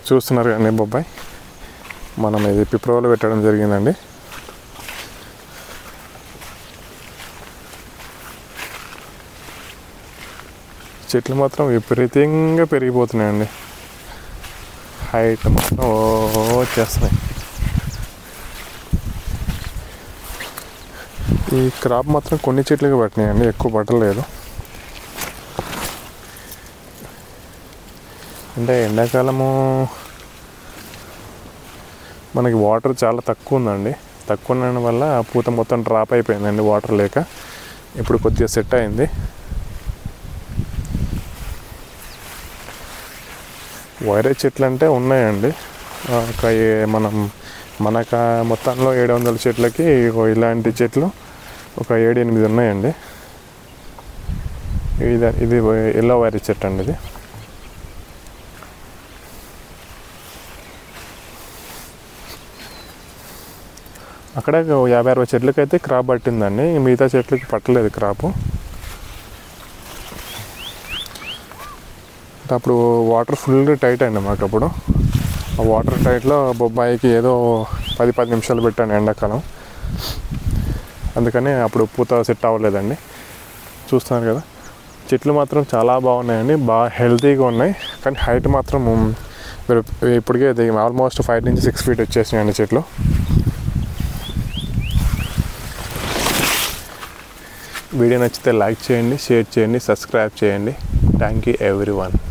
చూస్తున్నారు కదండి బొబ్బాయి మనం ఇది పిప్రోలో పెట్టడం జరిగిందండి చెట్లు మాత్రం విపరీతంగా పెరిగిపోతున్నాయండి హైట్ మాత్రం ఓ వచ్చేస్తున్నాయి ఈ క్రాప్ మాత్రం కొన్ని చెట్లుగా పట్టినాయండి ఎక్కువ పట్టలేదు అంటే ఎండాకాలము మనకి వాటర్ చాలా తక్కువ ఉందండి తక్కువ ఉండడం వల్ల ఆ పూత మొత్తం డ్రాప్ అయిపోయిందండి వాటర్ లేక ఇప్పుడు కొద్దిగా సెట్ అయింది వైరే చెట్లు అంటే ఉన్నాయండి ఆ, ఒక ఏ- మనం మనక మొత్తంలో ఏడు వందల చెట్లకి ఇగో ఇలాంటి చెట్లు ఒక ఏడు ఎనిమిది ఉన్నాయండి ఇది ఇది ఎల్లో వైరే చెట్టు అండి ఇది అక్కడ ఒక యాభై అరవై చెట్లకి అయితే క్రాప్ పట్టిందండి మిగతా చెట్లకి పట్టలేదు క్రాపు అప్పుడు వాటర్ ఫుల్ టైట్ అండి మాకు అప్పుడు ఆ వాటర్ టైట్లో బొబ్బాయికి ఏదో పది పది నిమిషాలు పెట్టాను ఎండాకాలం అందుకని అప్పుడు పూత సెట్ అవ్వలేదండి చూస్తున్నారు కదా చెట్లు మాత్రం చాలా బాగున్నాయండి బాగా హెల్తీగా ఉన్నాయి కానీ హైట్ మాత్రం మీరు ఇప్పటికే ఇది ఆల్మోస్ట్ ఫైవ్ నుంచి సిక్స్ ఫీట్ వచ్చేసినాయండి చెట్లు వీడియో నచ్చితే లైక్ చేయండి షేర్ చేయండి సబ్స్క్రైబ్ చేయండి థ్యాంక్ యూ ఎవ్రీ వన్